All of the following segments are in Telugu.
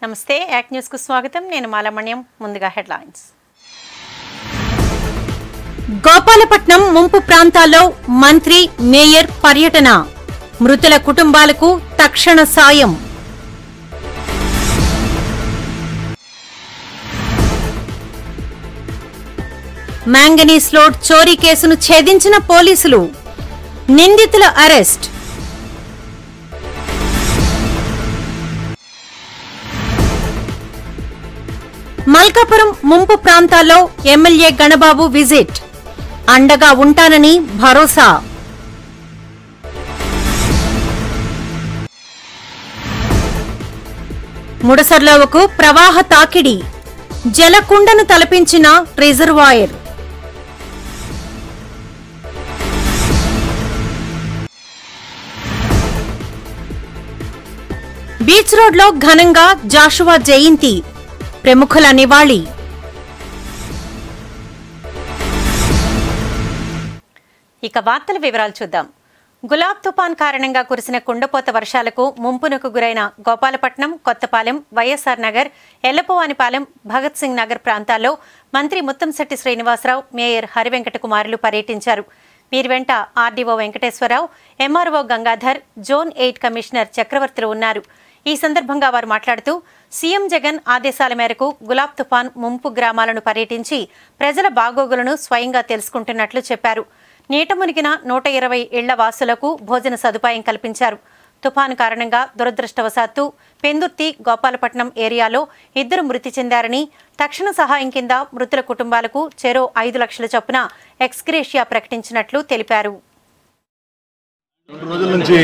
నమస్తే యాక్ న్యూస్ కు స్వాగతం నేను మాలమణ్యం ముందుగా హెడ్లైన్స్ గోపాలపట్నం ముంపు ప్రాంతాల్లో మంత్రి మేయర్ పర్యటన మృతుల కుటుంబాలకు తక్షణ సాయం మ్యాంగనీస్ లోడ్ చోరీ కేసును ఛేదించిన పోలీసులు నిందితుల అరెస్ట్ మల్కాపురం ముంపు ప్రాంతాల్లో ఎమ్మెల్యే గణబాబు విజిట్ అండగా ఉంటానని భరోసా ముడసర్లోవకు ప్రవాహ తాకిడి జలకుండను తలపించిన రిజర్వాయర్ బీచ్ రోడ్లో ఘనంగా జాషువా జయంతి ప్రముఖుల నివాళి ఇక వార్తల వివరాలు చూద్దాం గులాబ్ తుపాన్ కారణంగా కురిసిన కుండపోత వర్షాలకు ముంపునకు గురైన గోపాలపట్నం కొత్తపాలెం వైఎస్ఆర్ నగర్ ఎల్లపవానిపాలెం భగత్ సింగ్ నగర్ ప్రాంతాల్లో మంత్రి ముత్తంశెట్టి శ్రీనివాసరావు మేయర్ హరివెంకట కుమారులు పర్యటించారు వీరి వెంట RDO Venkateswararao MRO Gangadhar zone eight commissioner Chakravarthulu ఉన్నారు ఈ సందర్భంగా వారు మాట్లాడుతూ సీఎం జగన్ ఆదేశాల మేరకు గులాబ్ తుఫాన్ ముంపు గ్రామాలను పర్యటించి ప్రజల బాగోగులను స్వయంగా తెలుసుకుంటున్నట్లు చెప్పారు నీట మునిగిన నూట ఇరవై ఇళ్ల వాసులకు భోజన సదుపాయం కల్పించారు తుఫాను కారణంగా దురదృష్టవశాత్తు పెందుర్తి గోపాలపట్నం ఏరియాలో ఇద్దరు మృతి చెందారని తక్షణ సహాయం కింద మృతుల కుటుంబాలకు చెరో ఐదు లక్షల చొప్పున ఎక్స్గ్రేషియా ప్రకటించినట్లు తెలిపారు రెండు రోజుల నుంచి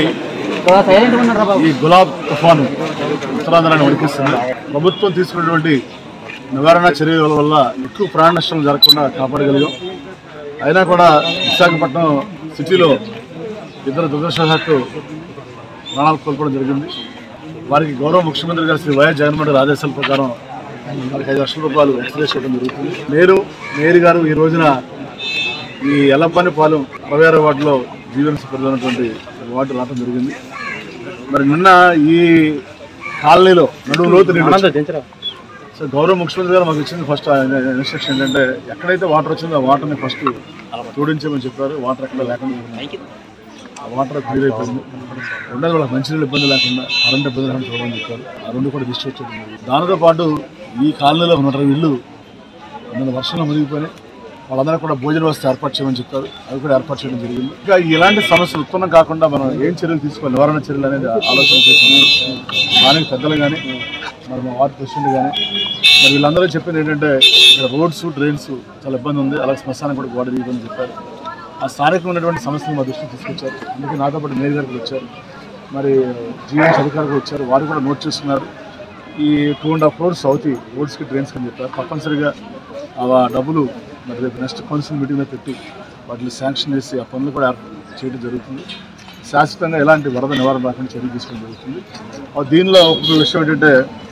ఈ గులాబ్ తుఫాను ఉత్తరాంధ్రాన్ని వణికిస్తుంది ప్రభుత్వం తీసుకున్నటువంటి నివారణ చర్యల వల్ల ఎక్కువ ప్రాణ నష్టం జరగకుండా కాపాడగలిగాం అయినా కూడా విశాఖపట్నం సిటీలో ఇద్దరు దురదృష్టవశాత్తు ప్రాణాలు కోల్పోవడం జరిగింది వారికి గౌరవ ముఖ్యమంత్రి గారు శ్రీ వైఎస్ జగన్మోహన్ రెడ్డి ఆదేశాల ప్రకారం వారికి ఐదు లక్షల రూపాయలు ఎక్స్ప్రెస్ చేయడం జరుగుతుంది నేను మేయర్ గారు ఈ రోజున ఈ ఎల్లప్పనిపాలెం అరవై వార్డులో జీవన్స్ పరిధినటువంటి వార్డు రావడం జరిగింది మరి నిన్న ఈ కాలనీలో నడుము లోతు నీళ్ళు సో గౌరవ ముఖ్యమంత్రి గారు మాకు ఇచ్చింది ఫస్ట్ ఇన్స్ట్రక్షన్ ఏంటంటే ఎక్కడైతే వాటర్ వచ్చిందో ఆ వాటర్ని ఫస్ట్ జోడించమని చెప్పారు వాటర్ ఎక్కడ లేకుండా ఉంది. ఆ వాటర్ క్లియర్ అయిపోయింది రెండోది వాళ్ళకి మంచినీళ్ళు ఇబ్బంది లేకుండా కరెంట్ ఇబ్బంది లేకుండా చూడమని చెప్పారు ఆ రెండు కూడా డిస్ట్రిక్ట్ చేయడం జరిగింది దానితో పాటు ఈ కాలనీలో నూట ఇరవై ఇల్లు నిన్న వర్షంలో మునిగిపోయినాయి వాళ్ళందరూ కూడా భోజన వ్యవస్థ ఏర్పాటు చేయమని చెప్పారు అవి కూడా ఏర్పాటు చేయడం జరిగింది ఇంకా ఇలాంటి సమస్యలు ఉత్పన్నం కాకుండా మనం ఏం చర్యలు తీసుకోవాలి నివారణ చర్యలు అనేది ఆలోచన చేస్తున్నాం స్థానిక పెద్దలు కానీ మరి మా వార్డు ప్రెసిడెంట్ కానీ మరి వీళ్ళందరూ చెప్పింది ఏంటంటే ఇక్కడ రోడ్స్ డ్రైన్స్ చాలా ఇబ్బంది ఉంది అలాగే శ్మశానం కూడా గోడ తీయమని చెప్పారు ఆ స్థానికంగా ఉన్నటువంటి సమస్యలు మా దృష్టికి తీసుకొచ్చారు అందుకే నాతో పాటు మేయర్ గారికి వచ్చారు మరి జీఎంస్ అధికారులు వచ్చారు వారు కూడా నోట్ చేస్తున్నారు ఈ టూ అండ్ హాఫ్ క్రోర్స్ అవుతాయి రోడ్స్కి డ్రైన్స్కి అని చెప్పారు తప్పనిసరిగా ఆ డబ్బులు మరి రేపు నెక్స్ట్ కౌన్సిల్ మీటింగ్లో పెట్టి వాటిని శాంక్షన్ చేసి ఆ పనులు కూడా ఏర్పాటు చేయడం జరుగుతుంది శాశ్వతంగా ఎలాంటి వరద నివారణ రాకుండా చర్య తీసుకోవడం జరుగుతుంది ఆ దీనిలో ఒక విషయం ఏంటంటే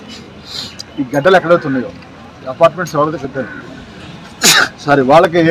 ఈ గడ్డలు ఎక్కడైతే ఉన్నాయో ఈ అపార్ట్మెంట్స్ ఎవరైతే కట్టారు సారీ వాళ్ళకి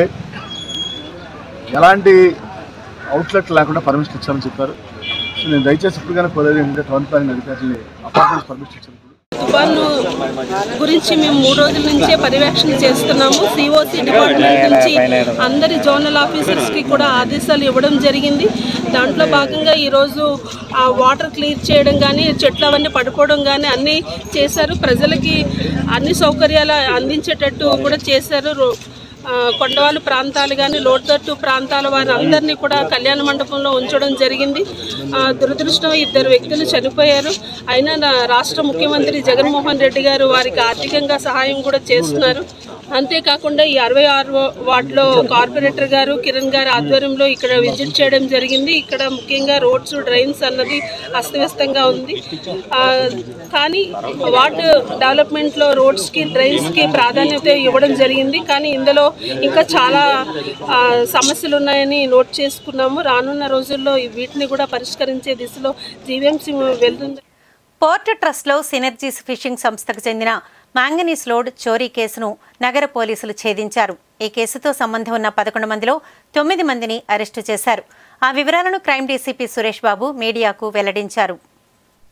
ఎలాంటి అవుట్లెట్ లేకుండా పర్మిషన్ ఇచ్చామని చెప్పారు సో నేను దయచేసి ఇప్పటికైనా కోరేది ఏంటంటే టౌన్ ప్లానింగ్ అధికారులని అపార్ట్మెంట్స్ పర్మిషన్ ఇచ్చినప్పుడు తుఫాను గురించి మేము మూడు రోజుల నుంచే పర్యవేక్షణ చేస్తున్నాము సిఓసి డిపార్ట్మెంట్ నుంచి అందరి జోనల్ ఆఫీసర్స్కి కూడా ఆదేశాలు ఇవ్వడం జరిగింది దాంట్లో భాగంగా ఈరోజు ఆ వాటర్ క్లియర్ చేయడం కానీ చెట్లు అవన్నీ పడిపోవడం కానీ అన్నీ చేశారు ప్రజలకి అన్ని సౌకర్యాలు అందించేటట్టు కూడా చేశారు రో- ఆ, కొండవాళ్ళు ప్రాంతాలు కానీ లోటుతట్టు ప్రాంతాల వారి అందరినీ కూడా కళ్యాణ మండపంలో ఉంచడం జరిగింది ఆ, దురదృష్టం ఇద్దరు వ్యక్తులు చనిపోయారు అయినా నా రాష్ట్ర ముఖ్యమంత్రి జగన్మోహన్ రెడ్డి గారు వారికి ఆర్థికంగా సహాయం కూడా చేస్తున్నారు అంతేకాకుండా ఈ అరవై ఆరు వార్డులో కార్పొరేటర్ గారు కిరణ్ గారి ఆధ్వర్యంలో ఇక్కడ విజిట్ చేయడం జరిగింది ఇక్కడ ముఖ్యంగా రోడ్స్ డ్రైన్స్ అన్నది అస్తవ్యస్తంగా ఉంది ఆ, కానీ వార్డు డెవలప్మెంట్లో రోడ్స్కి డ్రైన్స్కి ప్రాధాన్యత ఇవ్వడం జరిగింది కానీ ఇందులో ఇంకా చాలా ఆ, సమస్యలు ఉన్నాయని నోట్ చేసుకున్నాము రానున్న రోజుల్లో వీటిని కూడా పరిష్కరించే దిశలో జీవీఎంసీ వెళ్తుంది పోర్ట్ ట్రస్ట్లో సినర్జీస్ ఫిషింగ్ సంస్థకు చెందిన మ్యాంగనీస్ లోడ్ చోరీ కేసును నగర పోలీసులు ఛేదించారు ఈ కేసుతో సంబంధం ఉన్న పదకొండు మందిలో తొమ్మిది మందిని అరెస్టు చేశారు ఆ వివరాలను క్రైమ్ డీసీపీ సురేష్ బాబు మీడియాకు వెల్లడించారు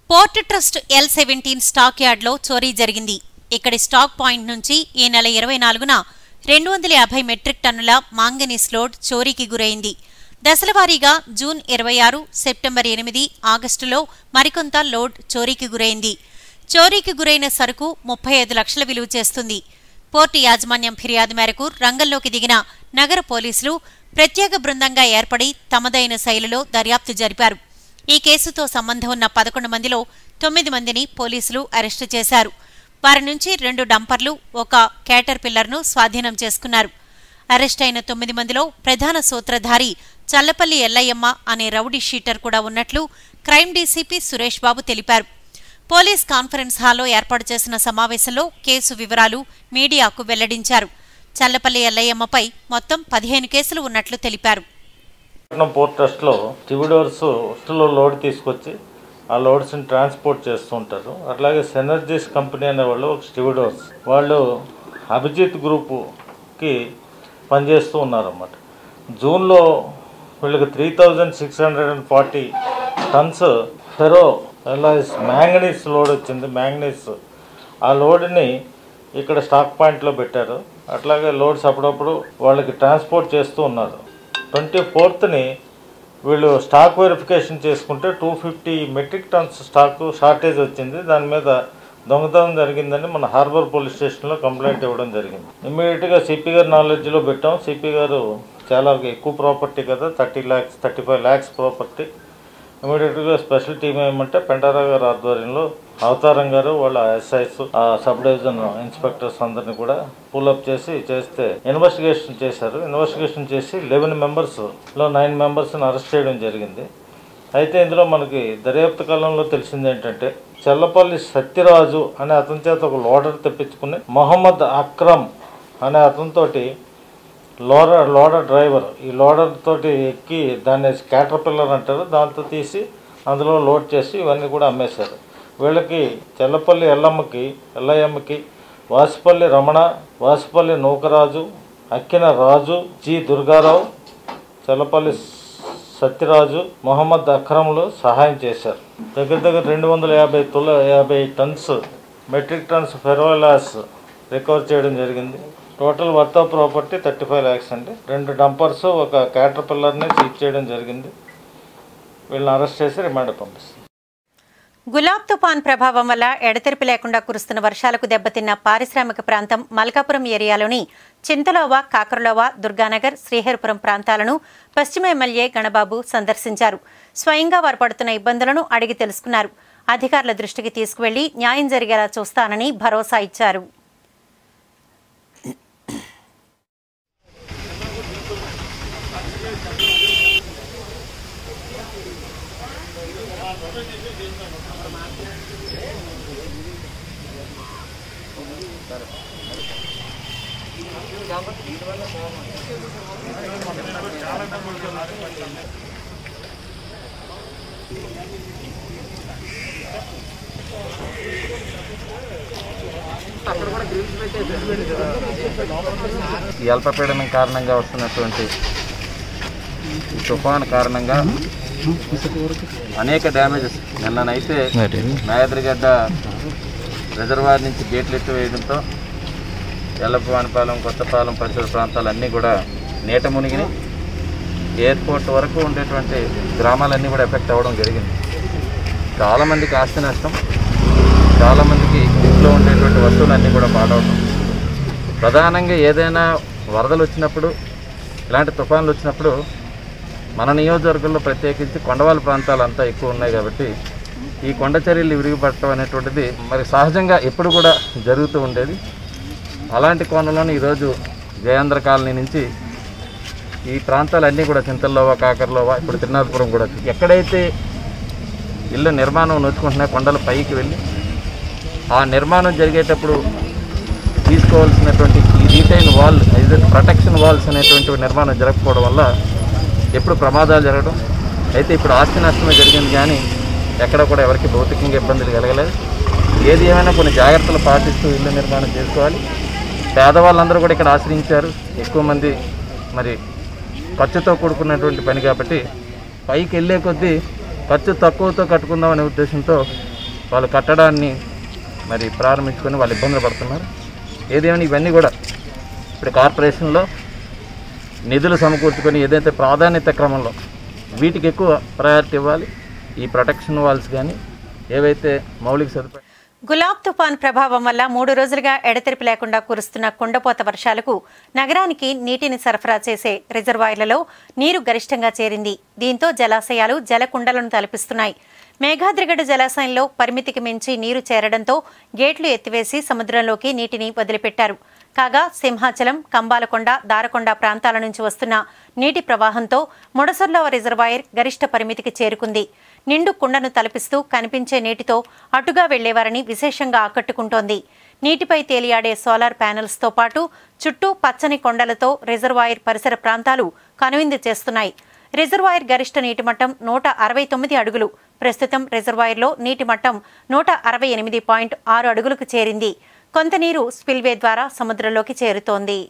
port trust L seventeen stock యార్డ్లో చోరీ జరిగింది ఇక్కడి స్టాక్ పాయింట్ నుంచి ఈ నెల ఇరవై నాలుగున రెండు వందల యాభై మెట్రిక్ టన్నుల మాంగనీస్ లోడ్ చోరీకి గురైంది దశలవారీగా జూన్ ఇరవై ఆరు సెప్టెంబర్ ఎనిమిది ఆగస్టులో మరికొంత లోడ్ చోరీకి గురైంది చోరీకి గురైన సరుకు ముప్పై ఐదు లక్షల విలువ చేస్తుంది పోర్టు యాజమాన్యం ఫిర్యాదు మేరకు రంగంలోకి దిగిన నగర పోలీసులు ప్రత్యేక బృందంగా ఏర్పడి తమదైన శైలిలో దర్యాప్తు జరిపారు ఈ కేసుతో సంబంధం ఉన్న పదకొండు మందిలో తొమ్మిది మందిని పోలీసులు అరెస్టు చేశారు వారి నుంచి రెండు డంపర్లు ఒక క్యాటర్ పిల్లర్ను స్వాధీనం చేసుకున్నారు అరెస్ట్ అయిన తొమ్మిది మందిలో ప్రధాన సూత్రధారి చల్లపల్లి ఎల్లయ్యమ్మ అనే రౌడీ షీటర్ కూడా ఉన్నట్లు క్రైమ్ డీసీపీ సురేష్ బాబు తెలిపారు పోలీస్ కాన్ఫరెన్స్ హాల్లో ఏర్పాటు చేసిన సమావేశంలో కేసు వివరాలు మీడియాకు వెల్లడించారు చల్లపల్లి ఎల్లయ్యమ్మపై మొత్తం పదిహేను కేసులు ఉన్నట్లు తెలిపారు పట్నం పోర్ట్ ట్రస్ట్లో స్టివిడోర్స్ లో లోడ్ తీసుకొచ్చి ఆ లోడ్స్ని ట్రాన్స్పోర్ట్ చేస్తూ ఉంటారు అట్లాగే సెనర్జీస్ కంపెనీ అనే వాళ్ళు ఒక స్టివిడోర్స్ వాళ్ళు అభిజిత్ గ్రూపుకి పనిచేస్తూ ఉన్నారన్నమాట జూన్లో వీళ్ళకి three thousand six hundred and forty tons ferro alloys manganese load వచ్చింది మ్యాంగనీస్ ఆ లోడ్ని ఇక్కడ స్టాక్ పాయింట్లో పెట్టారు అట్లాగే లోడ్స్ అప్పుడప్పుడు వాళ్ళకి ట్రాన్స్పోర్ట్ చేస్తూ ఉన్నారు ట్వంటీ ఫోర్త్ని వీళ్ళు స్టాక్ వెరిఫికేషన్ చేసుకుంటే two fifty metric tons stock shortage వచ్చింది దాని మీద దొంగతనం జరిగిందని మన హార్బర్ పోలీస్ స్టేషన్లో కంప్లైంట్ ఇవ్వడం జరిగింది ఇమ్మీడియట్గా సిపి గారి నాలెడ్జ్లో పెట్టాం సిపి గారు చాలా ఎక్కువ ప్రాపర్టీ కదా thirty lakhs thirty five lakhs property ఇమీడియట్గా స్పెషల్ టీం ఏమంటే పెంటారా గారి ఆధ్వర్యంలో అవతారం గారు వాళ్ళ ఎస్ఐస్ ఆ సబ్ డివిజన్ ఇన్స్పెక్టర్స్ అందరిని కూడా పుల్అప్ చేసి చేస్తే ఇన్వెస్టిగేషన్ చేశారు ఇన్వెస్టిగేషన్ చేసి లెవెన్ మెంబర్స్ లో నైన్ మెంబర్స్ని అరెస్ట్ చేయడం జరిగింది అయితే ఇందులో మనకి దర్యాప్తు కాలంలో తెలిసింది ఏంటంటే చెల్లపల్లి సత్యరాజు అనే అతని చేత ఒక లోడర్ తెప్పించుకుని మొహమ్మద్ అక్రమ్ అనే అతనితోటి లోడర్ లోడర్ డ్రైవర్ ఈ లోడర్ తోటి ఎక్కి దాన్ని స్కాటర్ పిల్లర్ అంటారు దాంతో తీసి అందులో లోడ్ చేసి ఇవన్నీ కూడా అమ్మేశారు వీళ్ళకి చెల్లపల్లి ఎల్లమ్మకి ఎల్లయ్యమ్మకి వాసిపల్లి రమణ వాసిపల్లి నూకరాజు అక్కిన రాజు జి దుర్గారావు చెల్లపల్లి సత్యరాజు మొహమ్మద్ అక్రమ్లు సహాయం చేశారు దగ్గర దగ్గర రెండు వందల యాభై తుల యాభై టన్స్ మెట్రిక్ టన్స్ ఫెరోలాస్ రికవర్ చేయడం జరిగింది total worth of property thirty five lakhs అండి రెండు డంపర్స్ ఒక క్యాటర్ పిల్లర్ని సీజ్ చేయడం జరిగింది వీళ్ళని అరెస్ట్ చేసి రిమాండ్ పంపిస్తారు గులాబ్ తుఫాన్ ప్రభావం వల్ల ఎడతెరిపి లేకుండా కురుస్తున్న వర్షాలకు దెబ్బతిన్న పారిశ్రామిక ప్రాంతం మల్కాపురం ఏరియాలోని చింతలోవ కాకరలోవ దుర్గానగర్ శ్రీహరిపురం ప్రాంతాలను పశ్చిమ ఎమ్మెల్యే గణబాబు సందర్శించారు స్వయంగా వారు పడుతున్న ఇబ్బందులను అడిగి తెలుసుకున్నారు అధికారుల దృష్టికి తీసుకువెళ్లి న్యాయం జరిగేలా చూస్తానని భరోసా ఇచ్చారు ఈ అల్పపీడనం కారణంగా వస్తున్నటువంటి ఈ తుఫాన్ కారణంగా అనేక డ్యామేజెస్ నిన్ననైతే నాయద్రిగడ్డ రిజర్వాయర్ నుంచి గేట్లు ఎత్తివేయడంతో ఎల్లపవానిపాలెం కొత్తపాలెం పరిసర ప్రాంతాలన్నీ కూడా నీట మునిగినాయి ఎయిర్పోర్ట్ వరకు ఉండేటువంటి గ్రామాలన్నీ కూడా ఎఫెక్ట్ అవ్వడం జరిగింది చాలామందికి ఆస్తి నష్టం చాలామందికి ఇంట్లో ఉండేటువంటి వస్తువులన్నీ కూడా పాడవడం ప్రధానంగా ఏదైనా వరదలు వచ్చినప్పుడు ఇలాంటి తుఫాన్లు వచ్చినప్పుడు మన నియోజకవర్గంలో ప్రత్యేకించి కొండవాళ్ళ ప్రాంతాలు అంతా ఎక్కువ ఉన్నాయి కాబట్టి ఈ కొండ చర్యలు విరిగిపడటం అనేటువంటిది మరి సహజంగా ఎప్పుడు కూడా జరుగుతూ ఉండేది అలాంటి కోణంలోనే ఈరోజు జయాంధ్ర కాలనీ నుంచి ఈ ప్రాంతాలన్నీ కూడా చింతల్లోవా కాకర్లోవా ఇప్పుడు తిరునాథపురం కూడా ఎక్కడైతే ఇల్లు నిర్మాణం నొచ్చుకుంటున్నాయి కొండల పైకి వెళ్ళి ఆ నిర్మాణం జరిగేటప్పుడు తీసుకోవాల్సినటువంటి ఈ రీటైన్ వాల్ ఏదైతే ప్రొటెక్షన్ వాల్స్ అనేటువంటి నిర్మాణం జరగకపోవడం వల్ల ఎప్పుడు ప్రమాదాలు జరగడం అయితే ఇప్పుడు ఆస్తి నష్టమే జరిగింది కానీ ఎక్కడ కూడా ఎవరికి భౌతికంగా ఇబ్బందులు కలగలేదు ఏది ఏమైనా కొన్ని జాగ్రత్తలు పాటిస్తూ ఇల్లు నిర్మాణం చేసుకోవాలి పేదవాళ్ళందరూ కూడా ఇక్కడ ఆశ్రయించారు ఎక్కువ మంది మరి ఖర్చుతో కూడుకున్నటువంటి పని కాబట్టి పైకి వెళ్ళే కొద్దీ ఖర్చు తక్కువతో కట్టుకుందాం అనే ఉద్దేశంతో వాళ్ళు కట్టడాన్ని మరి ప్రారంభించుకొని వాళ్ళు ఇబ్బందులు పడుతున్నారు ఏదేమైనా ఇవన్నీ కూడా ఇప్పుడు కార్పొరేషన్లో నిధులు సమకూర్చుకొని ఏదైతే ప్రాధాన్యత క్రమంలో వీటికి ఎక్కువ ప్రయారిటీ ఇవ్వాలి ఈ ప్రొటెక్షన్ వాల్స్ కానీ ఏవైతే మౌలిక సదుపాయాలు గులాబ్ తుఫాన్ ప్రభావం వల్ల మూడు రోజులుగా ఎడతెరిపి లేకుండా కురుస్తున్న కుండపోత వర్షాలకు నగరానికి నీటిని సరఫరా చేసే రిజర్వాయర్లలో నీరు గరిష్టంగా చేరింది దీంతో జలాశయాలు జలకుండలను తలపిస్తున్నాయి మేఘాద్రిగడ జలాశయంలో పరిమితికి మించి నీరు చేరడంతో గేట్లు ఎత్తివేసి సముద్రంలోకి నీటిని వదిలిపెట్టారు కాగా సింహాచలం కంబాలకొండ దారకొండ ప్రాంతాల నుంచి వస్తున్న నీటి ప్రవాహంతో ముడసర్లవ రిజర్వాయర్ గరిష్ట పరిమితికి చేరుకుంది నిండు కుండను తలపిస్తూ కనిపించే నీటితో అటుగా వెళ్లేవారని విశేషంగా ఆకట్టుకుంటోంది నీటిపై తేలియాడే సోలార్ ప్యానెల్స్తో పాటు చుట్టూ పచ్చని కొండలతో రిజర్వాయర్ పరిసర ప్రాంతాలు కనువిందు చేస్తున్నాయి రిజర్వాయర్ గరిష్ట నీటి మట్టం నూట అరవై తొమ్మిది అడుగులు ప్రస్తుతం రిజర్వాయర్లో నీటి మట్టం నూట అరవై ఎనిమిది పాయింట్ ఆరు అడుగులకు చేరింది కొంత నీరు స్పిల్వే ద్వారా సముద్రంలోకి చేరుతోంది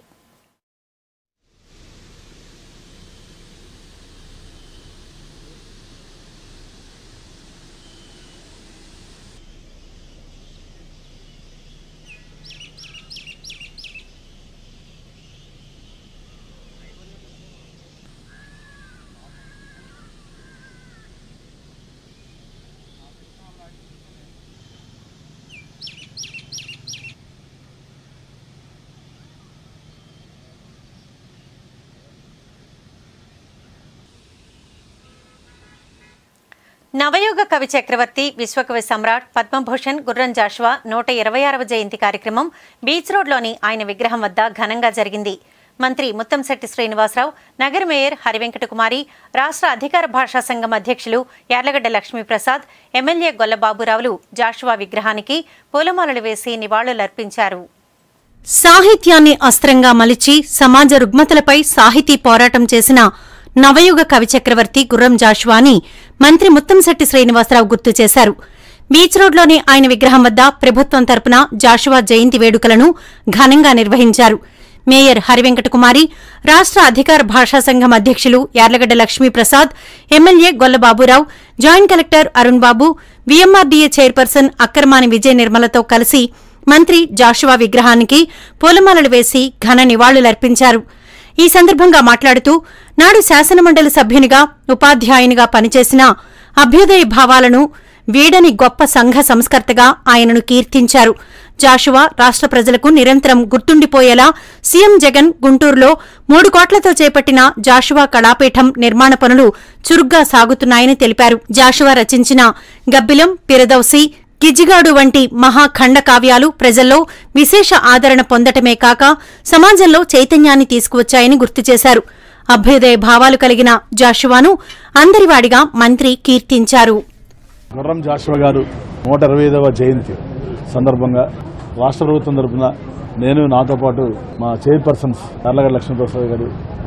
నవయుగ కవి చక్రవర్తి విశ్వకవి సమ్రాట్ పద్మభూషణ్ గుర్రం జాషువా నూట ఇరవై ఆరవ జయంతి కార్యక్రమం బీచ్ రోడ్లోని ఆయన విగ్రహం వద్ద ఘనంగా జరిగింది మంత్రి ముత్తంశెట్టి శ్రీనివాసరావు నగర మేయర్ హరివెంకట కుమారి రాష్ట్ర అధికార భాషా సంఘం అధ్యక్షులు యార్లగడ్డ లక్ష్మీప్రసాద్ ఎమ్మెల్యే గొల్లబాబురావులు జాషువా విగ్రహానికి పూలమాలలు వేసి నివాళులర్పించారు సాహిత్యాన్ని అస్త్రంగా మలిచి సమాజ రుగ్మతలపై సాహితీ పోరాటం చేసిన నవయుగ కవి చక్రవర్తి గుర్రం జాషువాని మంత్రి ముత్తంశెట్టి శ్రీనివాసరావు గుర్తు చేశారు బీచ్ రోడ్లోని ఆయన విగ్రహం వద్ద ప్రభుత్వం తరపున జాషువా జయంతి వేడుకలను ఘనంగా నిర్వహించారు మేయర్ హరివెంకట కుమారి రాష్ట్ర అధికార భాషా సంఘం అధ్యక్షులు Yarlagadda Lakshmiprasad MLA Gollababurao joint collector Arun Babu VMRDA chairperson Akkaramani Vijaya నిర్మలతో కలిసి మంత్రి జాషువా విగ్రహానికి పూలమాలలు వేసి ఘన నివాళులర్పించారు ఈ సందర్భంగా మాట్లాడుతూ నాడు శాసనమండలి సభ్యునిగా ఉపాధ్యాయునిగా పనిచేసిన అభ్యుదయ భావాలను వీడని గొప్ప సంఘ సంస్కర్తగా ఆయనను కీర్తించారు జాషువా రాష్ట్ర ప్రజలకు నిరంతరం గుర్తుండిపోయేలా సీఎం జగన్ గుంటూరులో మూడు కోట్లతో చేపట్టిన జాషువా కళాపీఠం నిర్మాణ పనులు చురుగ్గా సాగుతున్నాయని తెలిపారు జాషువా రచించిన గబ్బిలం పిరదౌసి గిజ్జిగాడు వంటి మహాఖండ కావ్యాలు ప్రజల్లో విశేష ఆదరణ పొందటమే కాక సమాజంలో చైతన్యాన్ని తీసుకువచ్చాయని గుర్తు చేశారు అభ్యుదయ భావాలు కలిగిన జాషువాను అందరివాడిగా మంత్రి కీర్తించారు గుర్రం జాషువా గారు నూట ఇరవై ఐదవ జయంతి సందర్భంగా రాష్ట్ర ప్రభుత్వం తరఫున నేను నాతో పాటు మా చైర్పర్సన్స్ కర్లగడ్డ లక్ష్మీప్రసాద్ గారు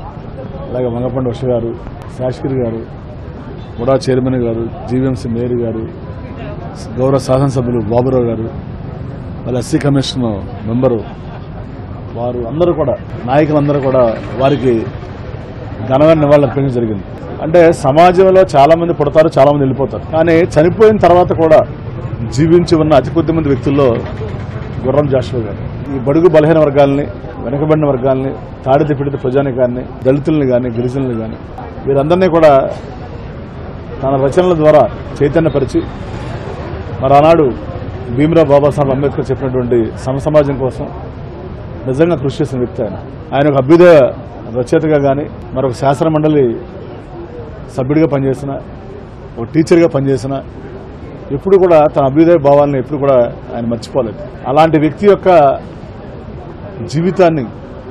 అలాగే మంగపండి ఉష గారు శాస్త్రి గారు ముడా చైర్మన్ గారు జీవీఎంసీ మేయర్ గారు గౌరవ శాసనసభ్యులు బాబురావు గారు వాళ్ళ ఎస్సీ కమిషన్ మెంబరు వారు అందరూ కూడా నాయకులందరూ కూడా వారికి ఘనమైన నివాళులు అర్పించడం జరిగింది అంటే సమాజంలో చాలా మంది పుడతారు చాలా మంది వెళ్ళిపోతారు కానీ చనిపోయిన తర్వాత కూడా జీవించి ఉన్న అతి కొద్ది మంది వ్యక్తుల్లో గుర్రం జాషువా గారు ఈ బడుగు బలహీన వర్గాల్ని వెనకబడిన వర్గాల్ని తాడిత పిడిత ప్రజానికాన్ని దళితుల్ని కానీ గిరిజనుల్ని కానీ వీరందరినీ కూడా తన రచనల ద్వారా చైతన్యపరిచి మరి ఆనాడు భీమరావు బాబాసాహెబ్ అంబేద్కర్ చెప్పినటువంటి సమ సమాజం కోసం నిజంగా కృషి చేసిన వ్యక్తి ఆయన ఆయన ఒక అభ్యుదయ రచయితగా కానీ మరొక శాసన మండలి సభ్యుడిగా పనిచేసిన ఒక టీచర్గా పనిచేసిన ఎప్పుడు కూడా తన అభ్యుదయ భావాలను ఎప్పుడు కూడా ఆయన మర్చిపోలేదు అలాంటి వ్యక్తి యొక్క జీవితాన్ని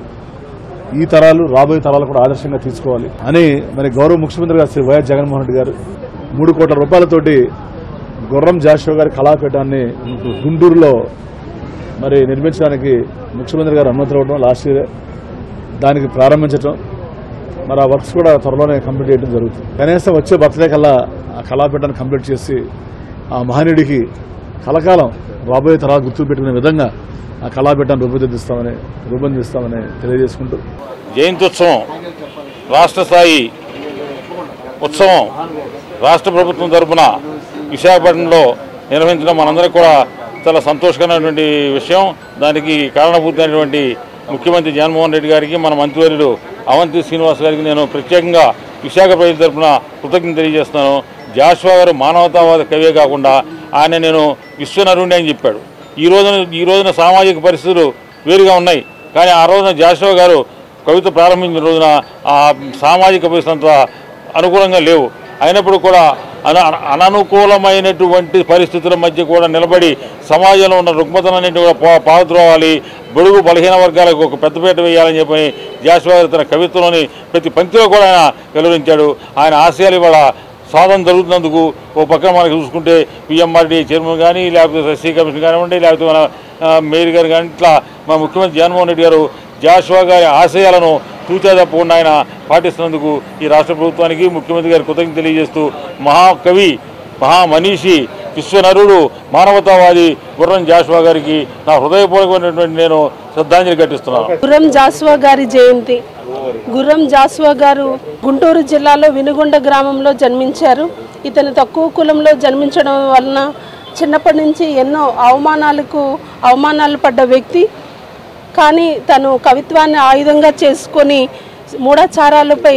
ఈ తరాలు రాబోయే తరాలు కూడా ఆదర్శంగా తీసుకోవాలి అని మరి గౌరవ ముఖ్యమంత్రి గారు శ్రీ వైఎస్ జగన్మోహన్ రెడ్డి గారు మూడు కోట్ల రూపాయలతోటి గుర్రం జాషువా గారి కళాపీఠాన్ని గుంటూరులో మరి నిర్మించడానికి ముఖ్యమంత్రి గారు అనుమతి ఇవ్వడం లాస్ట్ ఇయర్ దానికి ప్రారంభించడం మరి ఆ వర్క్స్ కూడా త్వరలోనే కంప్లీట్ చేయడం జరుగుతుంది కనీసం వచ్చే బర్త్డే కల్లా ఆ కళాపీఠాన్ని కంప్లీట్ చేసి ఆ మహనీయుడికి కలకాలం రాబోయే తరాలు గుర్తు పెట్టుకునే విధంగా ఆ కళాపీఠాన్ని రూపుదిద్దిస్తామని రూపొందిస్తామని తెలియజేసుకుంటూ జయంత్యుత్సవం రాష్ట్ర స్థాయి ఉత్సవం రాష్ట్ర ప్రభుత్వం తరఫున విశాఖపట్నంలో నిర్వహించడం మనందరికీ కూడా చాలా సంతోషకరమైనటువంటి విషయం దానికి కారణభూతమైనటువంటి ముఖ్యమంత్రి జగన్మోహన్ రెడ్డి గారికి మన మంత్రివర్యుడు అవంతి శ్రీనివాస్ గారికి నేను ప్రత్యేకంగా విశాఖ ప్రజల తరఫున కృతజ్ఞత తెలియజేస్తున్నాను జాషువా గారు మానవతావాద కవే కాకుండా ఆయన నేను విశ్వనరుణ్ణి అని చెప్పాడు ఈ రోజున ఈ రోజున సామాజిక పరిస్థితులు వేరుగా ఉన్నాయి కానీ ఆ రోజున జాషువా గారు కవిత ప్రారంభించిన రోజున ఆ సామాజిక పరిస్థితి అంత అనుకూలంగా లేవు అయినప్పుడు కూడా అన అననుకూలమైనటువంటి పరిస్థితుల మధ్య కూడా నిలబడి సమాజంలో ఉన్న రుగ్మతలన్నింటి కూడా పా పాదుకోవాలి బడుగు బలహీన వర్గాలకు ఒక పెద్దపీట వేయాలని చెప్పి జాషువా గారు తన కవిత్వంలోని ప్రతి పంక్తిలో కూడా ఆయన వెలువరించాడు ఆయన ఆశయాలు ఇవాళ సాధన జరుగుతున్నందుకు ఓ పక్కన మనకి చూసుకుంటే పిఎంఆర్డీ చైర్మన్ కానీ లేకపోతే ఎస్సీ కమిషన్ కానివ్వండి లేకపోతే మన ఆ, మేయర్ గారు కానీ ఇట్లా మా ముఖ్యమంత్రి జగన్మోహన్ రెడ్డి గారు జాషువా గారి ఆశయాలను తూచా తప్పకుండా ఆయన పాటిస్తున్నందుకు ఈ రాష్ట్ర ప్రభుత్వానికి ముఖ్యమంత్రి గారి కృతజ్ఞత తెలియజేస్తూ మహాకవి మహామనీషి విశ్వనరుడు మానవతావాది గుర్రం జాషువా గారికి నా హృదయపూర్వకమైనటువంటి నేను శ్రద్ధాంజలి ఘటిస్తున్నాను గుర్రం జాస్వా గారి జయంతి గుర్రం జాస్వా గారు గుంటూరు జిల్లాలో వినుగొండ గ్రామంలో జన్మించారు ఇతను తక్కువ కులంలో జన్మించడం వలన చిన్నప్పటి నుంచి ఎన్నో అవమానాలకు అవమానాలు పడ్డ వ్యక్తి కానీ తను కవిత్వాన్ని ఆయుధంగా చేసుకొని మూఢాచారాలపై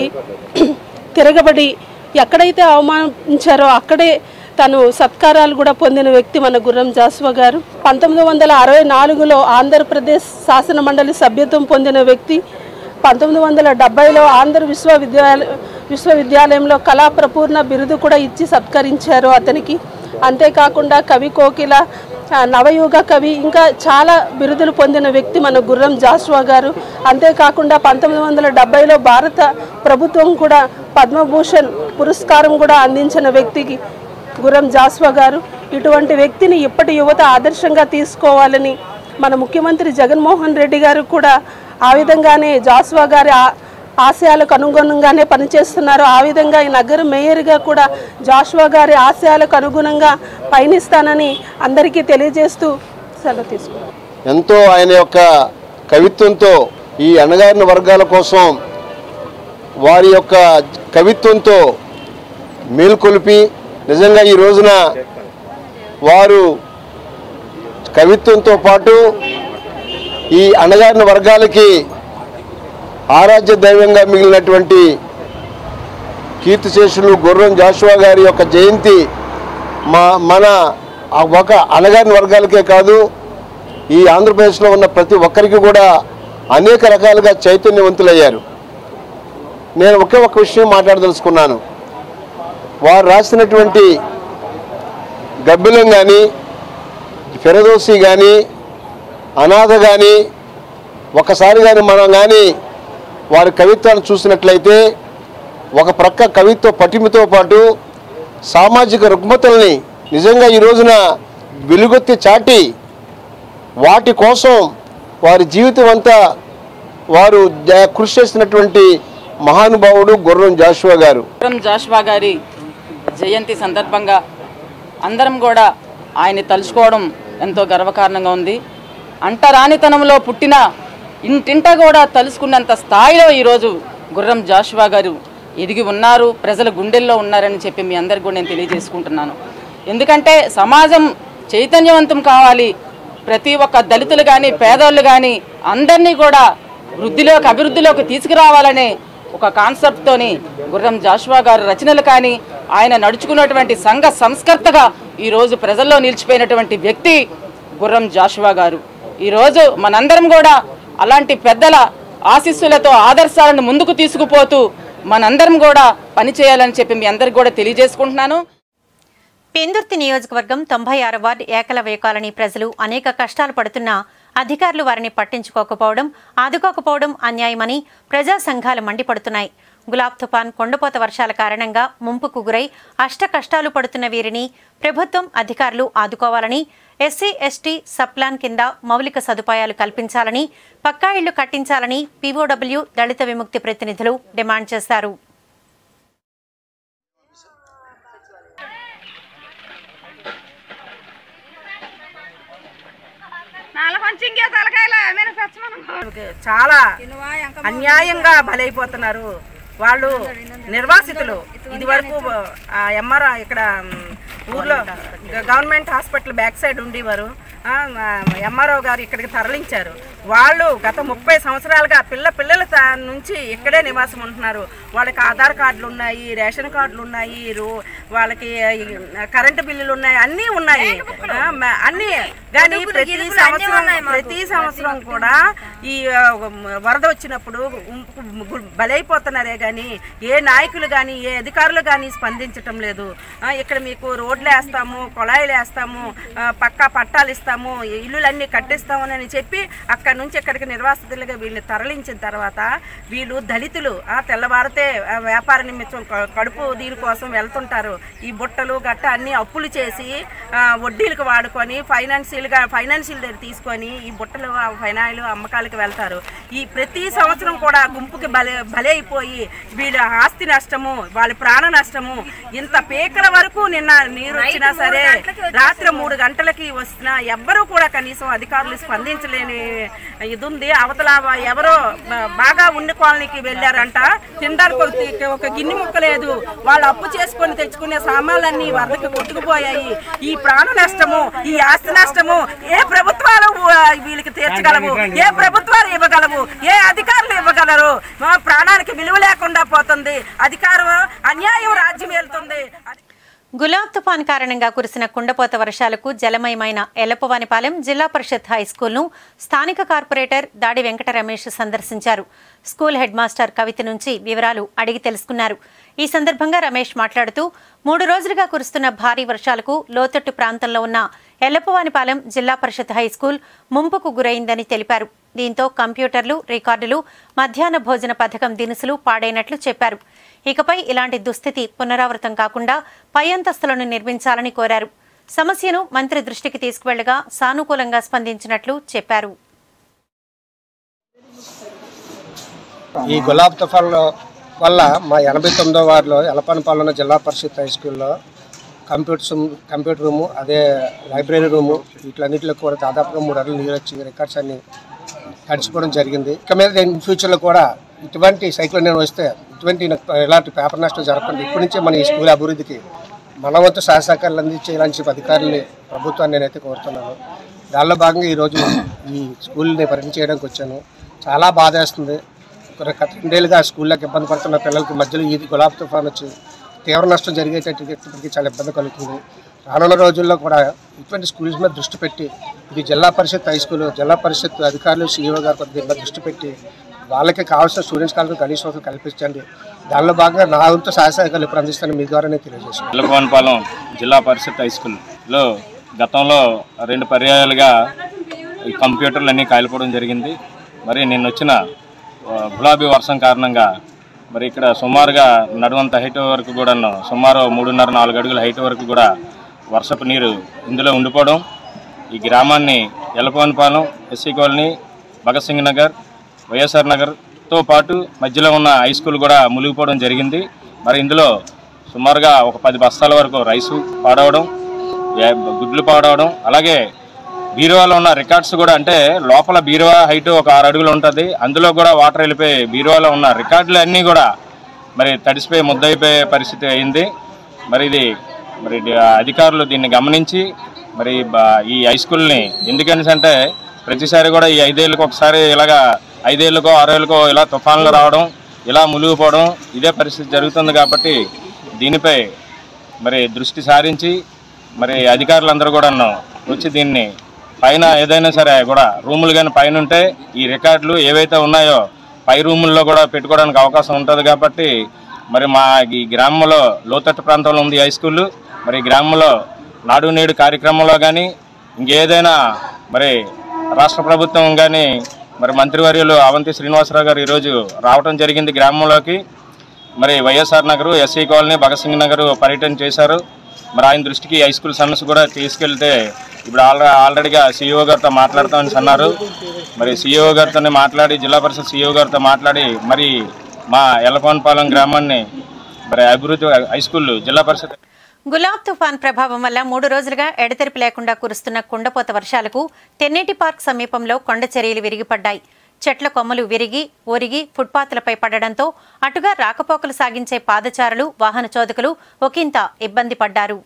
తిరగబడి ఎక్కడైతే అవమానించారో అక్కడే తను సత్కారాలు కూడా పొందిన వ్యక్తి మన గుర్రం జాస్వా గారు పంతొమ్మిది వందల అరవై నాలుగులో ఆంధ్రప్రదేశ్ శాసన మండలి సభ్యత్వం పొందిన వ్యక్తి పంతొమ్మిది వందల డెబ్బైలో ఆంధ్ర విశ్వవిద్యాలయ విశ్వవిద్యాలయంలో కళా ప్రపూర్ణ బిరుదు కూడా ఇచ్చి సత్కరించారు అతనికి అంతేకాకుండా కవి కోకిల ఆ, నవయుగ కవి ఇంకా చాలా బిరుదులు పొందిన వ్యక్తి మన గుర్రం జాషువా గారు అంతేకాకుండా పంతొమ్మిది వందల డెబ్బైలో భారత ప్రభుత్వం కూడా పద్మభూషణ్ పురస్కారం కూడా అందించిన వ్యక్తికి గుర్రం జాస్వా గారు ఇటువంటి వ్యక్తిని ఇప్పటి యువత ఆదర్శంగా తీసుకోవాలని మన ముఖ్యమంత్రి జగన్మోహన్ రెడ్డి గారు కూడా ఆ విధంగానే జాస్వా గారి ఆ- ఆశయాలకు అనుగుణంగానే పనిచేస్తున్నారు ఆ విధంగా ఈ నగర మేయర్గా కూడా జాషువా గారి ఆశయాలకు అనుగుణంగా పయనిస్తానని అందరికీ తెలియజేస్తూ సెలవు తీసుకున్నాను ఎంతో ఆయన యొక్క కవిత్వంతో ఈ అణగారిన వర్గాల కోసం వారి యొక్క కవిత్వంతో మేల్కొలిపి నిజంగా ఈ రోజున వారు కవిత్వంతో పాటు ఈ అణగారిన వర్గాలకి ఆరాధ్య దైవంగా మిగిలినటువంటి కీర్తిశేషులు గుర్రం జాషువా గారి యొక్క జయంతి మా మన ఆ ఒక అణగారిన వర్గాలకే కాదు ఈ ఆంధ్రప్రదేశ్లో ఉన్న ప్రతి ఒక్కరికి కూడా అనేక రకాలుగా చైతన్యవంతులయ్యారు నేను ఒకే ఒక విషయం మాట్లాడదలుచుకున్నాను వారు రాసినటువంటి గబ్బిలం కానీ ఫెరదోసి కానీ అనాథ కానీ ఒకసారి కానీ మనం కానీ వారి కవిత్వాన్ని చూసినట్లయితే ఒక ప్రక్క కవిత్వ పటిమతో పాటు సామాజిక రుగ్మతల్ని నిజంగా ఈ రోజున వెలుగొత్తి చాటి వాటి కోసం వారి జీవితం అంతా వారు జ- కృషి చేసినటువంటి మహానుభావుడు గుర్రం జాషువా గారు విక్రమ్ జాషువా గారి జయంతి సందర్భంగా అందరం కూడా ఆయన్ని తలుచుకోవడం ఎంతో గర్వకారణంగా ఉంది అంటరానితనంలో పుట్టిన ఇంటింట కూడా తలుసుకున్నంత స్థాయిలో ఈరోజు గుర్రం జాషువా గారు ఎదిగి ఉన్నారు ప్రజల గుండెల్లో ఉన్నారని చెప్పి మీ అందరికి కూడా నేను తెలియజేసుకుంటున్నాను ఎందుకంటే సమాజం చైతన్యవంతం కావాలి ప్రతి ఒక్క దళితులు కానీ పేదోళ్ళు కానీ అందరినీ కూడా వృద్ధిలోకి అభివృద్ధిలోకి తీసుకురావాలనే ఒక కాన్సెప్ట్తోని గుర్రం జాషువా గారు రచనలు కానీ ఆయన నడుచుకున్నటువంటి సంఘ సంస్కర్తగా ఈరోజు ప్రజల్లో నిలిచిపోయినటువంటి వ్యక్తి గుర్రం జాషువా గారు ఈరోజు మనందరం కూడా అలాంటి పెద్దల ఆశీస్సులతో ఆదర్శాలను ముందుకు తీసుకుపోతూ మనందరం కూడా పనిచేయాలని చెప్పి మీ అందరికి కూడా తెలియజేసుకుంటున్నాను పెందుర్తి నియోజకవర్గం తొంభై ఆరు వార్డు ఏకలవ్య కాలనీ ప్రజలు అనేక కష్టాలు పడుతున్నా అధికారులు వారిని పట్టించుకోకపోవడం ఆదుకోకపోవడం అన్యాయమని ప్రజా సంఘాలు మండిపడుతున్నాయి గులాబ్ తుఫాన్ కొండపోత వర్షాల కారణంగా ముంపుకు గురై అష్ట కష్టాలు పడుతున్న వీరిని ప్రభుత్వం అధికారులు ఆదుకోవాలని ఎస్సీ ఎస్టీ సప్లాన్ కింద మౌలిక సదుపాయాలు కల్పించాలని పక్కా ఇళ్లు కట్టించాలని పీఓడబ్ల్యూ దళిత విముక్తి ప్రతినిధులు డిమాండ్ చేశారు చాలా అన్యాయంగా బలైపోతున్నారు వాళ్ళు నిర్వాసితులు ఇది వరకు ఎంఆర్ ఇక్కడ మ్, ఊర్లో గ- గవర్నమెంట్ హాస్పిటల్ బ్యాక్ సైడ్ ఉండేవారు ఎంఆర్ఓ గారు ఇక్కడికి తరలించారు వాళ్ళు గత ముప్పై సంవత్సరాలుగా పిల్ల పిల్లల త- నుంచి ఇక్కడే నివాసం ఉంటున్నారు వాళ్ళకి ఆధార్ కార్డులు ఉన్నాయి రేషన్ కార్డులు ఉన్నాయి రో- వాళ్ళకి ఈ, కరెంటు బిల్లులు ఉన్నాయి అన్నీ ఉన్నాయి ఆ, మ- అన్నీ కానీ ప్రతి సంవత్సరం ప్రతి సంవత్సరం కూడా ఈ ఆ, వరద వచ్చినప్పుడు ఉం- గు- బలైపోతున్నారే కానీ ఏ నాయకులు కానీ ఏ అధికారులు కానీ స్పందించటం లేదు ఆ, ఇక్కడ మీకు రోడ్లు వేస్తాము కొళాయిలు వేస్తాము ఆ, పక్కా పట్టాలు ఇస్తాము ఇల్లులన్నీ కట్టిస్తాము అని చెప్పి అక్కడ నుంచి ఇక్కడికి నిర్వాసితులుగా వీళ్ళని తరలించిన తర్వాత వీళ్ళు దళితులు ఆ తెల్లవారితే ఆ, వ్యాపార నిమిత్తం క- కడుపు దీనికోసం వెళ్తుంటారు ఈ బుట్టలు గట్ట అన్ని అప్పులు చేసి ఆ, వడ్డీలకు వాడుకొని ఫైనాన్షియల్గా ఫైనాన్షియల్ దగ్గర తీసుకొని ఈ బుట్టలు ఆ ఫైనాయిల్ అమ్మకాలకు వెళ్తారు ఈ ప్రతి సంవత్సరం కూడా గుంపుకి బలే బలైపోయి వీళ్ళ ఆస్తి నష్టము వాళ్ళ ప్రాణ నష్టము ఇంత పీకల వరకు నిన్న నీరు వచ్చినా సరే రాత్రి మూడు గంటలకి వస్తున్నా ఎవ్వరూ కూడా కనీసం అధికారులు స్పందించలేని ఇది ఉంది అవతల ఎవరో బ- బాగా ఉండి కాలనీకి వెళ్ళారంట తినడానికి ఒక తి- ఒక గిన్నె ముక్క లేదు వాళ్ళు అప్పు చేసుకొని తెచ్చుకునే సామాన్లన్నీ వరదకి కొట్టుకుపోయాయి ఈ ప్రాణ నష్టము ఈ ఆస్తి నష్టము ఏ ప్రభుత్వాలు ఆ, వీళ్ళకి తీర్చగలవు ఏ ప్రభుత్వాలు ఇవ్వగలవు ఏ అధికారులు ఇవ్వగలరు మా ప్రాణానికి విలువ లేకుండా పోతుంది అధికారం అన్యాయం రాజ్యం వెళ్తుంది గులాబ్ తుఫాన్ కారణంగా కురిసిన కుండపోత వర్షాలకు జలమయమైన ఎలపవానిపాలెం జిల్లా పరిషత్ హై స్కూల్ను స్థానిక కార్పొరేటర్ దాడి వెంకట రమేష్ సందర్శించారు స్కూల్ హెడ్ మాస్టర్ కవిత నుంచి వివరాలు అడిగి తెలుసుకున్నారు ఈ సందర్భంగా రమేష్ మాట్లాడుతూ మూడు రోజులుగా కురుస్తున్న భారీ వర్షాలకు లోతట్టు ప్రాంతంలో ఉన్న ఎల్లపవానిపాలెం జిల్లా పరిషత్ హై స్కూల్ ముంపుకు గురైందని తెలిపారు దీంతో కంప్యూటర్లు రికార్డులు మధ్యాహ్న భోజన పథకం దినుసులు పాడైనట్లు చెప్పారు ఇకపై ఇలాంటి దుస్థితి పునరావృతం కాకుండా పై అంతస్తులను నిర్మించాలని కోరారు సమస్యను మంత్రి దృష్టికి తీసుకువెళ్లగా సానుకూలంగా స్పందించినట్లు చెప్పారు ఈ గులాబ్ తుఫాన్ వల్ల మా ఎనభై తొమ్మిదో వార్డులో ఎలపనపాలెం జిల్లా పరిషత్ హై స్కూల్లో కంప్యూటర్స్ కంప్యూటర్ రూము అదే లైబ్రరీ రూము వీటిలన్నింటిలో కూడా దాదాపుగా మూడు అరలు నీరు వచ్చి రికార్డ్స్ అన్ని తడిచిపోవడం జరిగింది ఇక మీద ఇన్ ఫ్యూచర్లో కూడా ఇటువంటి సైక్లోన్ నేను వస్తే ఇటువంటి ఇలాంటి పేపర్ నష్టం జరగకుండా ఇప్పటి నుంచే మన ఈ స్కూల్ అభివృద్ధికి మన వంతు సహసహకారాలు అందించే ఇలాంటి అధికారులని ప్రభుత్వాన్ని నేనైతే కోరుతున్నాను దానిలో భాగంగా ఈరోజు ఈ స్కూల్ని పర్యటించడానికి వచ్చాను చాలా బాధేస్తుంది ఒక గత రెండేళ్ళుగా స్కూళ్ళకి ఇబ్బంది పడుతున్న పిల్లలకి మధ్యలో ఈ గులాబ్ తుఫాన్ వచ్చి తీవ్ర నష్టం జరిగేటప్పటికి చాలా ఇబ్బంది కలుగుతుంది రానున్న రోజుల్లో కూడా ఇటువంటి స్కూల్స్ మీద దృష్టి పెట్టి ఇది జిల్లా పరిషత్ హై స్కూల్ జిల్లా పరిషత్ అధికారులు సీఈఓ గారు కొద్ది దీని మీద దృష్టి పెట్టి వాళ్ళకి కావాల్సిన స్టూడెంట్స్ కాలకు కనీస వసతులు కల్పించండి దానిలో భాగంగా నా వంతు సహాయకాలు ఇప్పుడు అందిస్తాను మీ ద్వారా నేను తెలియజేస్తాను ఎల్లకోనపాలెం జిల్లా పరిషత్ హై స్కూల్లో గతంలో రెండు పర్యాయాలుగా ఈ కంప్యూటర్లు అన్నీ కాలిపోవడం జరిగింది మరి నిన్న వచ్చిన ఆ, గులాబీ వర్షం కారణంగా మరి ఇక్కడ సుమారుగా నడువంత హైట్ వరకు కూడా సుమారు మూడున్నర నాలుగు అడుగుల హైట్ వరకు కూడా వర్షపు నీరు ఇందులో ఉండిపోవడం ఈ గ్రామాన్ని Yellakonapalem SC colony Bhagat Singh Nagar YSR నగర్తో పాటు మధ్యలో ఉన్న హై స్కూల్ కూడా మునిగిపోవడం జరిగింది మరి ఇందులో సుమారుగా ఒక పది బస్తాల వరకు రైసు పాడవడం ఏ- గుడ్లు పాడవడం అలాగే బీరువాలో ఉన్న రికార్డ్స్ కూడా అంటే లోపల బీరువా హైట్ ఒక ఆరు అడుగులు ఉంటుంది అందులో కూడా వాటర్ వెళ్ళిపోయి బీరువాలో ఉన్న రికార్డులు అన్నీ కూడా మరి తడిసిపోయి ముద్దయిపోయే పరిస్థితి అయింది మరి ఇది మరి డి- అధికారులు దీన్ని గమనించి మరి బ- ఈ హై స్కూల్ని ఎందుకని అంటే ప్రతిసారి కూడా ఈ ఐదేళ్ళకి ఒకసారి ఇలాగా ఐదేళ్ళకో ఆరేళ్ళకో ఇలా తుఫాన్లు రావడం ఇలా మునిగిపోవడం ఇదే పరిస్థితి జరుగుతుంది కాబట్టి దీనిపై మరి దృష్టి సారించి మరి అధికారులందరూ కూడా వచ్చి దీన్ని పైన ఏదైనా సరే కూడా రూములు కానీ పైన ఉంటే ఈ రికార్డులు ఏవైతే ఉన్నాయో పై రూముల్లో కూడా పెట్టుకోవడానికి అవకాశం ఉంటుంది కాబట్టి మరి మా ఈ గ్రామంలో లోతట్టు ప్రాంతంలో ఉంది హై స్కూల్ మరి ఈ గ్రామంలో నాడు నేడు కార్యక్రమంలో కానీ ఇంకేదైనా మరి రాష్ట్ర ప్రభుత్వం కానీ మరి మంత్రివర్యులు అవంతి శ్రీనివాసరావు గారు ఈరోజు రావడం జరిగింది గ్రామంలోకి మరి YSR Nagar SC colony Bhagat Singh Nagar పర్యటన చేశారు మరి ఆయన దృష్టికి హై స్కూల్ సమస్య కూడా తీసుకెళ్తే ఇప్పుడు ఆల్రెడీ ఆల్రెడీగా సీఈఓ గారితో మాట్లాడతామని అన్నారు మరి సీఈఓ గారితో మాట్లాడి జిల్లా పరిషత్ సీఈఓ గారితో మాట్లాడి మరి మా ఎల్లకోనపాలెం గ్రామాన్ని మరి అభివృద్ధి హై స్కూల్ జిల్లా పరిషత్ గులాబ్ తుఫాన్ ప్రభావం వల్ల మూడు రోజులుగా ఎడతెరిపి లేకుండా కురుస్తున్న కుండపోత వర్షాలకు తెన్నేటి పార్క్ సమీపంలో కొండ చర్యలు విరిగిపడ్డాయి చెట్ల కొమ్మలు విరిగి ఒరిగి ఫుట్పాత్లపై పడడంతో అటుగా రాకపోకలు సాగించే పాదచారులు వాహన చోదకులు ఒకంత ఇబ్బంది పడ్డారు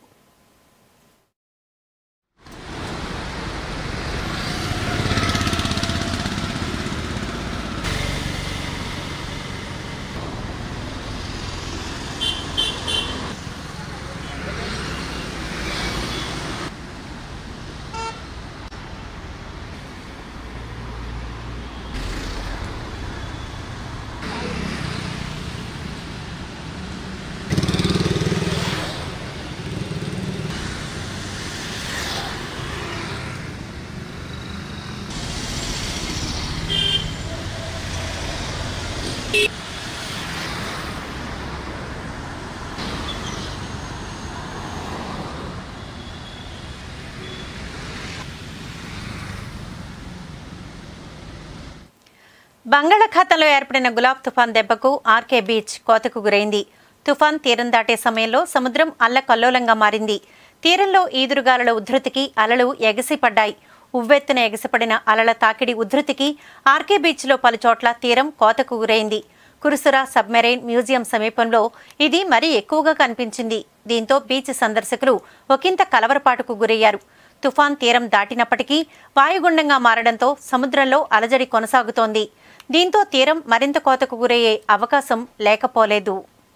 బంగాళాఖాతంలో ఏర్పడిన గులాబ్ తుఫాన్ దెబ్బకు ఆర్కే బీచ్ కోతకు గురైంది తుఫాన్ తీరం దాటే సమయంలో సముద్రం అల్లకల్లోలంగా మారింది తీరంలో ఈదురుగాలుల ఉధృతికి అలలు ఎగసిపడ్డాయి ఉవ్వెత్తున ఎగసిపడిన అలల తాకిడి ఉధృతికి ఆర్కే బీచ్లో పలుచోట్ల తీరం కోతకు గురైంది కురుసురా సబ్మెరైన్ మ్యూజియం సమీపంలో ఇది మరీ ఎక్కువగా కనిపించింది దీంతో బీచ్ సందర్శకులు ఒకంత కలవరపాటుకు గురయ్యారు తుఫాన్ తీరం దాటినప్పటికీ వాయుగుండంగా మారడంతో సముద్రంలో అలజడి కొనసాగుతోంది దీంతో తీరం మరింత కోతకు గురయ్యే అవకాశం లేకపోలేదు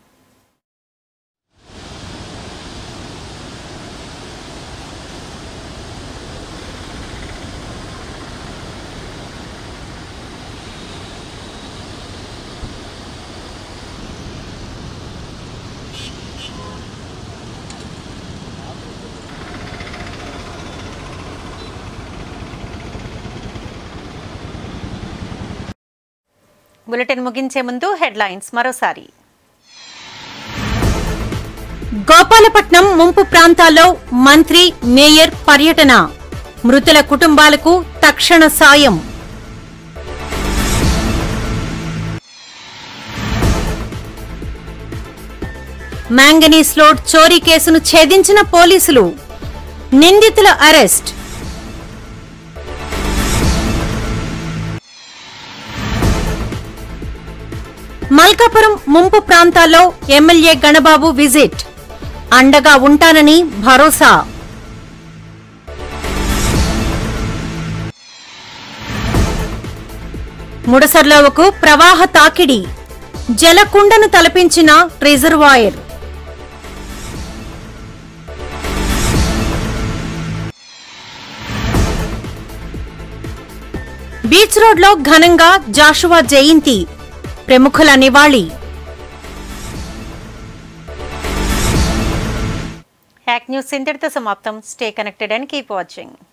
బులెటిన్ ముగించే ముందు హెడ్లైన్స్ మరోసారి గోపాలపట్నం ముంపు ప్రాంతాల్లో మంత్రి మేయర్ పర్యటన మృతుల కుటుంబాలకు తక్షణ సాయం మ్యాంగనీస్ లోడ్ చోరీ కేసును ఛేదించిన పోలీసులు నిందితుల అరెస్ట్ మల్కాపురం ముంపు ప్రాంతాల్లో ఎమ్మెల్యే గణబాబు విజిట్ అండగా ఉంటానని భరోసా ముడసర్లోవకు ప్రవాహ తాకిడి జలకుండను తలపించిన రిజర్వాయర్ బీచ్ రోడ్లో ఘనంగా జాషువా జయంతి ప్రముఖుల నివాళి హ్యాక్ న్యూస్ ఇంతటితో సమాప్తం stay connected and keep watching